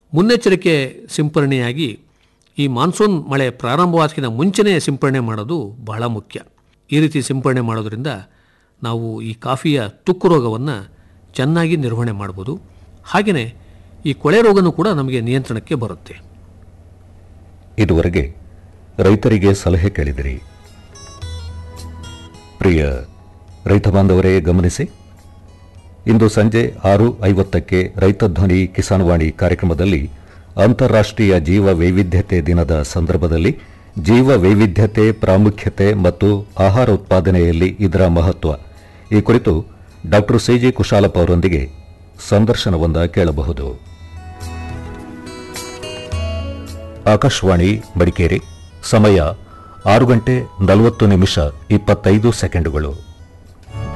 ಮುನ್ನೆಚ್ಚರಿಕೆ ಸಿಂಪರಣೆಯಾಗಿ ಈ ಮಾನ್ಸೂನ್ ಮಳೆ ಪ್ರಾರಂಭವಾದಕ್ಕಿಂತ ಮುಂಚೆನೇ ಸಿಂಪರಣೆ ಮಾಡೋದು ಬಹಳ ಮುಖ್ಯ ಈ ರೀತಿ ಸಿಂಪರಣೆ ಮಾಡೋದ್ರಿಂದ ನಾವು ಈ ಕಾಫಿಯ ತುಕ್ಕು ರೋಗವನ್ನು ಚೆನ್ನಾಗಿ ನಿರ್ವಹಣೆ ಮಾಡ್ಬೋದು ಹಾಗೆಯೇ ಈ ಕೊಳೆ ರೋಗನೂ ಕೂಡ ನಮಗೆ ನಿಯಂತ್ರಣಕ್ಕೆ ಬರುತ್ತೆ ಇದುವರೆಗೆ ರೈತರಿಗೆ ಸಲಹೆ ಕೇಳಿದಿರಿ ಪ್ರಿಯ ರೈತ ಬಾಂಧವರೇ ಗಮನಿಸಿ ಇಂದು ಸಂಜೆ ಆರು ಐವತ್ತಕ್ಕೆ ರೈತ ಧ್ವನಿ ಕಿಸಾನ್ ವಾಣಿ ಕಾರ್ಯಕ್ರಮದಲ್ಲಿ ಅಂತಾರಾಷ್ಟ್ರೀಯ ಜೀವ ವೈವಿಧ್ಯತೆ ದಿನದ ಸಂದರ್ಭದಲ್ಲಿ ಜೀವ ವೈವಿಧ್ಯತೆ ಪ್ರಾಮುಖ್ಯತೆ ಮತ್ತು ಆಹಾರ ಉತ್ಪಾದನೆಯಲ್ಲಿ ಇದರ ಮಹತ್ವ ಈ ಕುರಿತು ಡಾಕ್ಟರ್ ಸಿಜಿ ಕುಶಾಲಪ್ಪ ಅವರೊಂದಿಗೆ ಸಂದರ್ಶನವೊಂದ ಕೇಳಬಹುದು ಆಕಾಶವಾಣಿ ಮಡಿಕೇರಿ ಸಮಯ ಆರು ಗಂಟೆ ನಲವತ್ತು ನಿಮಿಷ ಇಪ್ಪತ್ತೈದು ಸೆಕೆಂಡುಗಳು